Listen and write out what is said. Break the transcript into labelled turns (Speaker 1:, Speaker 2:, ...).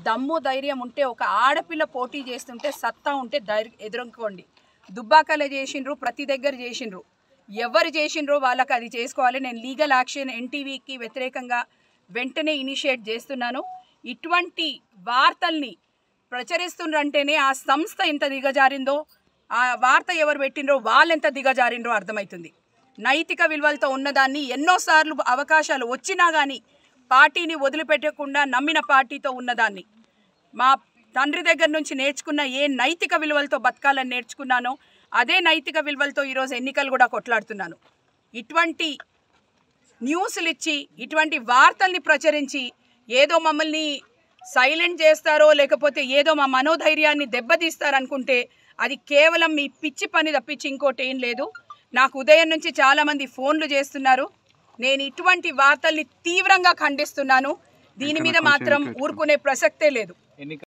Speaker 1: దమ్ము ధైర్యం ఉంటే ఒక ఆడపిల్ల పోటీ చేస్తుంటే సత్తా ఉంటే ధైర్యం ఎదుర్కోండి దుబ్బాకలో చేసిండ్రు ప్రతి దగ్గర చేసిండ్రు ఎవరు చేసిండ్రో వాళ్ళకి అది చేసుకోవాలి నేను లీగల్ యాక్షన్ ఎన్టీవీకి వ్యతిరేకంగా వెంటనే ఇనిషియేట్ చేస్తున్నాను ఇటువంటి వార్తల్ని ప్రచురిస్తుండ్రంటేనే ఆ సంస్థ ఎంత దిగజారిందో ఆ వార్త ఎవరు పెట్టిండ్రో వాళ్ళు ఎంత దిగజారిండ్రో అర్థమవుతుంది నైతిక విలువలతో ఉన్నదాన్ని ఎన్నోసార్లు అవకాశాలు వచ్చినా కానీ పార్టీని వదిలిపెట్టకుండా నమ్మిన పార్టీతో ఉన్నదాన్ని మా తండ్రి దగ్గర నుంచి నేర్చుకున్న ఏ నైతిక విలువలతో బతకాలని నేర్చుకున్నానో అదే నైతిక విలువలతో ఈరోజు ఎన్నికలు కూడా కొట్లాడుతున్నాను ఇటువంటి న్యూస్లు ఇచ్చి ఇటువంటి వార్తల్ని ప్రచురించి ఏదో మమ్మల్ని సైలెంట్ చేస్తారో లేకపోతే ఏదో మా మనోధైర్యాన్ని దెబ్బతీస్తారనుకుంటే అది కేవలం మీ పిచ్చి పని తప్పించి ఇంకోటి ఏం లేదు నాకు ఉదయం నుంచి చాలామంది ఫోన్లు చేస్తున్నారు నేను ఇటువంటి వార్తల్ని తీవ్రంగా ఖండిస్తున్నాను దీని మీద మాత్రం ఊరుకునే ప్రసక్తే లేదు